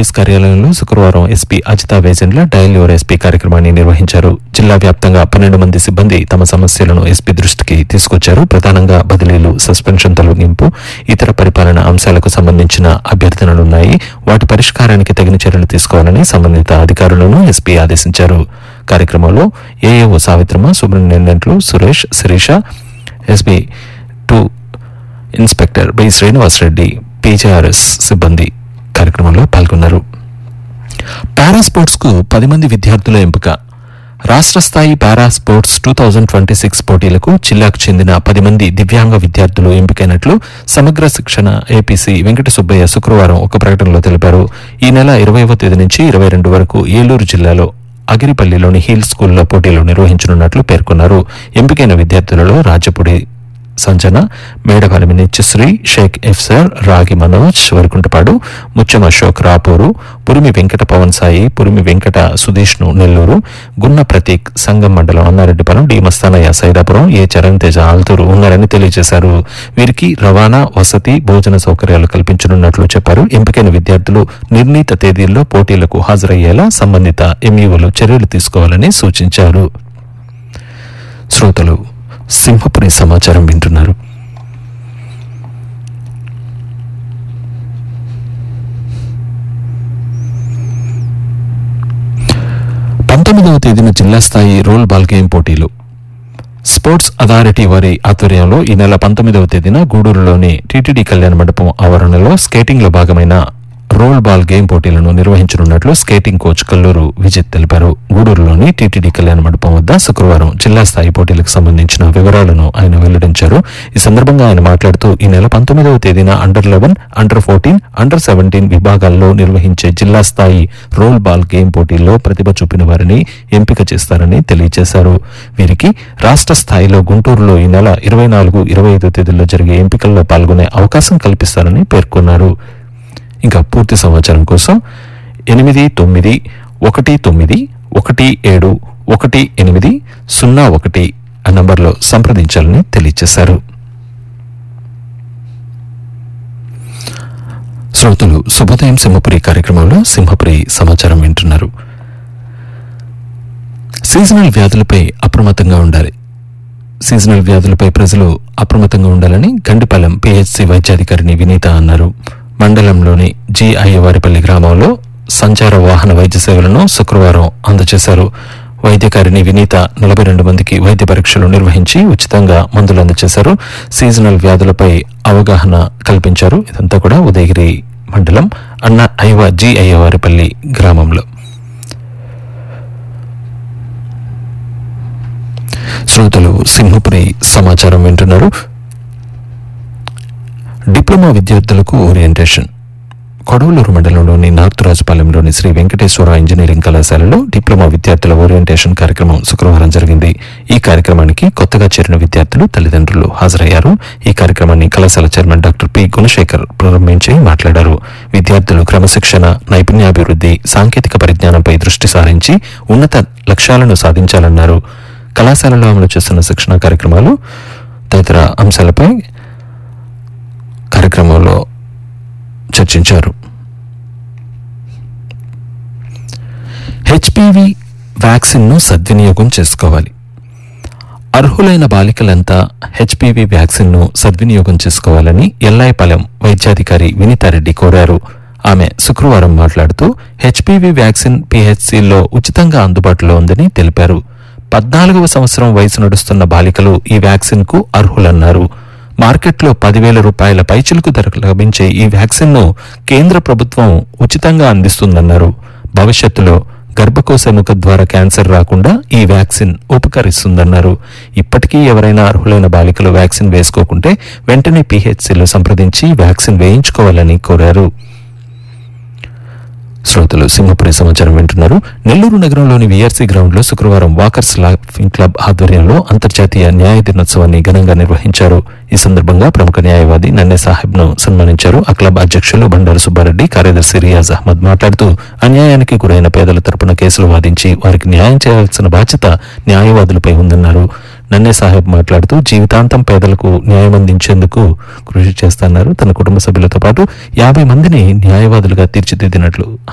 office కార్యాలయంలో శుక్రవారం SP Ajitha Vejendla dial your SP కార్యక్రమాన్ని నిర్వహించారు జిల్లా వ్యాప్తంగా పన్నెండు మంది సిబ్బంది తమ సమస్యలను ఎస్పీ దృష్టికి తీసుకొచ్చారు ప్రధానంగా బదిలీలు సస్పెన్షన్ తొలగింపు ఇతర పరిపాలన అంశాలకు సంబంధించిన అభ్యర్థనలున్నాయి వాటి పరిష్కారానికి తగిన చర్యలు తీసుకోవాలని సంబంధిత అధికారులను ఎస్పీ ఆదేశించారు కార్యక్రమంలో ఏఏఓ సావిత్రమ సూపరింటెండెంట్లు Suresh Sirisha SB two inspector B Srinivasareddy PJRS సిబ్బంది కార్యక్రమంలో పాల్గొన్నారు పారా స్పోర్ట్స్ కు పది మంది విద్యార్థుల ఎంపిక రాష్ట్ర స్థాయి para sports two thousand twenty six పోటీలకు జిల్లాకు చెందిన పది మంది దివ్యాంగ విద్యార్థులు ఎంపికైనట్లు సమగ్ర శిక్షణ ఏపీసీ వెంకట సుబ్బయ్య శుక్రవారం ఒక ప్రకటనలో తెలిపారు ఈ నెల ఇరవైవ తేదీ నుంచి ఇరవై రెండు వరకు ఏలూరు జిల్లాలో అగిరిపల్లిలోని హిల్ స్కూల్లో పోటీలు నిర్వహించనున్నట్లు పేర్కొన్నారు ఎంపికైన విద్యార్థులలో రాజపుడి సంజన మేడవలమి నిత్యశ్రీ షేక్ ఎఫ్సర్ రాగి మనోజ్ వరకుంటపాడు ముత్యం అశోక్ రాపూరు పురిమి వెంకట పవన్ సాయి పురిమి వెంకట సుధీష్ ను నెల్లూరు గున్న ప్రతీక్ సంగం మండలం అన్నారెడ్డిపురం డి మస్తానయ్య సైదాపురం ఏ చరణ్ తేజ ఆల్తూరు ఉన్నారని తెలియజేశారు వీరికి రవాణా వసతి భోజన సౌకర్యాలు కల్పించనున్నట్లు చెప్పారు ఎంపికైన విద్యార్థులు నిర్ణీత తేదీల్లో పోటీలకు హాజరయ్యేలా సంబంధిత ఎంఈఓలు చర్యలు తీసుకోవాలని సూచించారు శ్రోతలు సింహపురి సమాచారం వింటున్నారు పంతొమ్మిదవ తేదీన జిల్లా స్థాయి రోల్ బాల్ గేమ్ పోటీలు స్పోర్ట్స్ అథారిటీ వారి ఆధ్వర్యంలో ఈ నెల పంతొమ్మిదవ తేదీన గూడూరులోని టీటీడీ కళ్యాణ మండపం ఆవరణలో స్కేటింగ్ లో భాగమైన రోల్ బాల్ గేమ్ పోటీలను నిర్వహించనున్నట్లు స్కేటింగ్ కోచ్ కల్లూరు విజిత్ తెలిపారు గూడూరులోని టీటీడీ కళ్యాణ మండపం వద్ద శుక్రవారం జిల్లా స్థాయి పోటీలకు సంబంధించిన వివరాలను ఆయన వెల్లడించారు ఈ సందర్భంగా ఆయన మాట్లాడుతూ ఈ నెల పంతొమ్మిదవ తేదీన under eleven under fourteen under seventeen విభాగాల్లో నిర్వహించే జిల్లా స్థాయి రోల్ బాల్ గేమ్ పోటీల్లో ప్రతిభ చూపిన వారిని ఎంపిక చేస్తారని తెలియజేశారు వీరికి రాష్ట్ర స్థాయిలో గుంటూరులో ఈ నెల ఇరవై నాలుగు ఇరవై ఐదు తేదీల్లో జరిగే ఎంపికల్లో పాల్గొనే అవకాశం కల్పిస్తారని పేర్కొన్నారు ఇంకా పూర్తి సమాచారం కోసం ఎనిమిది తొమ్మిది ఒకటి తొమ్మిది ఒకటి ఏడు ఒకటి ఎనిమిది సున్నా ఒకటి ఆ నంబర్లో సంప్రదించాలని తెలియజేశారు శ్రోతలు శుభోదయం సింహపురి కార్యక్రమంలో సింహపురి సమాచారం వింటున్నారు సీజనల్ వ్యాధులపై అప్రమత్తంగా ఉండాలి సీజనల్ వ్యాధులపై ప్రజలు అప్రమత్తంగా ఉండాలని గండిపాలెం పిహెచ్సి వైద్యాధికారిని వినీత అన్నారు మండలంలోని జి అయ్యవారిపల్లి గ్రామంలో సంచార వాహన వైద్య సేవలను శుక్రవారం అందజేశారు వైద్యకారిని వినీత నలభై రెండు మందికి వైద్య పరీక్షలు నిర్వహించి ఉచితంగా మందులు అందజేశారు సీజనల్ వ్యాధులపై అవగాహన కల్పించారు ఇదంతా కూడా ఉదయగిరి మండలం అన్న ఐవ జి అయ్యవారిపల్లి గ్రామంలో శ్రోతలు సింహపురి సమాచారం వింటున్నారు డిప్లొమా విద్యార్థులకు ఓరియంటేషన్ కొడవలూరు మండలంలోని నార్తురాజుపాలెంలోని శ్రీ వెంకటేశ్వర ఇంజనీరింగ్ కళాశాలలో డిప్లొమా విద్యార్థుల ఓరియంటేషన్ కార్యక్రమం శుక్రవారం జరిగింది ఈ కార్యక్రమానికి కొత్తగా చేరిన విద్యార్థులు తల్లిదండ్రులు హాజరయ్యారు ఈ కార్యక్రమాన్ని కళాశాల చైర్మన్ డాక్టర్ పి గుణశేఖర్ ప్రారంభించి మాట్లాడారు విద్యార్థులు క్రమశిక్షణ నైపుణ్యాభివృద్ధి సాంకేతిక పరిజ్ఞానంపై దృష్టి సారించి ఉన్నత లక్ష్యాలను సాధించాలన్నారు కళాశాలలో అమలు చేస్తున్న శిక్షణ కార్యక్రమాలు తదితర అంశాలపై కార్యక్రమంలో చర్చించారు హెచ్పివి వ్యాక్సిన్ను సద్వినియోగం చేసుకోవాలి అర్హులైన బాలికలంతా హెచ్పివి వ్యాక్సిన్ను సద్వినియోగం చేసుకోవాలని ఎల్లాయిపాలెం వైద్యాధికారి వినీతారెడ్డి కోరారు ఆమె శుక్రవారం మాట్లాడుతూ హెచ్పివి వ్యాక్సిన్ పిహెచ్సిలో ఉచితంగా అందుబాటులో ఉందని తెలిపారు పద్నాలుగవ సంవత్సరం వయసు నడుస్తున్న బాలికలు ఈ వ్యాక్సిన్ కు అర్హులన్నారు మార్కెట్లో పదివేల రూపాయల పైచిలుకు ధరకు లభించే ఈ వ్యాక్సిన్ ను కేంద్ర ప్రభుత్వం ఉచితంగా అందిస్తుందన్నారు భవిష్యత్తులో గర్భకోశ ముఖ ద్వారా క్యాన్సర్ రాకుండా ఈ వ్యాక్సిన్ ఉపకరిస్తుందన్నారు ఇప్పటికీ ఎవరైనా అర్హులైన బాలికలు వ్యాక్సిన్ వేసుకోకుంటే వెంటనే పీహెచ్సీలో సంప్రదించి వ్యాక్సిన్ వేయించుకోవాలని కోరారు శ్రోతలు సింహపురి సమాచారం వింటున్నారు నెల్లూరు నగరంలోని విఆర్సీ గ్రౌండ్ లో శుక్రవారం వాకర్స్ లాఫింగ్ క్లబ్ ఆధ్వర్యంలో అంతర్జాతీయ న్యాయ దినోత్సవాన్ని ఘనంగా నిర్వహించారు ఈ సందర్భంగా ప్రముఖ న్యాయవాది నన్నే సాహెబ్ ను సన్మానించారు ఆ క్లబ్ అధ్యక్షులు బండారు సుబ్బారెడ్డి కార్యదర్శి రియాజ్ అహ్మద్ మాట్లాడుతూ అన్యాయానికి గురైన పేదల తరపున కేసులు వాదించి వారికి న్యాయం చేయాల్సిన బాధ్యత న్యాయవాదులపై ఉందన్నారు నన్నే సాహెబ్ మాట్లాడుతూ జీవితాంతం పేదలకు న్యాయం అందించేందుకు కృషి చేస్తున్నారు తన కుటుంబ సభ్యులతో పాటు యాభై మందిని న్యాయవాదులుగా తీర్చిదిద్దినట్లు